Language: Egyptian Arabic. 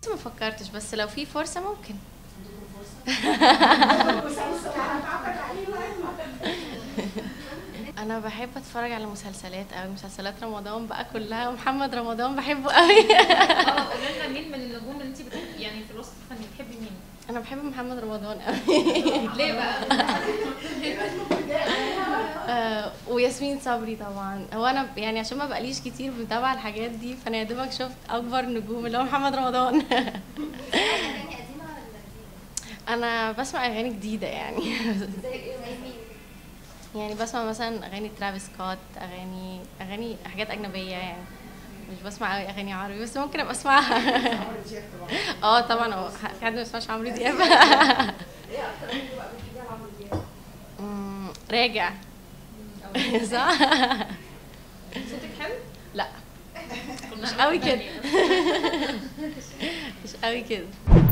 لسه ما فكرتش بس لو في فرصه ممكن انا بحب اتفرج على مسلسلات قوي مسلسلات رمضان بقى كلها ومحمد رمضان بحبه قوي اه قولي لنا مين من النجوم اللي انت بتحبي يعني في الوسط الفني بتحبي مين؟ انا بحب محمد رمضان قوي ليه بقى؟ آه، وياسمين صبري طبعا هو انا يعني عشان ما بقاليش كتير متابعه الحاجات دي فانا يا دوبك شفت اكبر نجوم اللي هو محمد رمضان اغاني قديمه ولا جديده؟ انا بسمع اغاني جديده يعني زي ايه زي مين؟ يعني بسمع مثلا اغاني ترافيس سكوت اغاني اغاني حاجات اجنبيه يعني مش بسمع قوي اغاني عربي بس ممكن ابقى اسمعها اه طبعا هو في حد ما بيسمعش عمرو دياب مم، راجع صح صوتك حلو؟ لا كنا مش قوي كده هنغني. مش قوي كده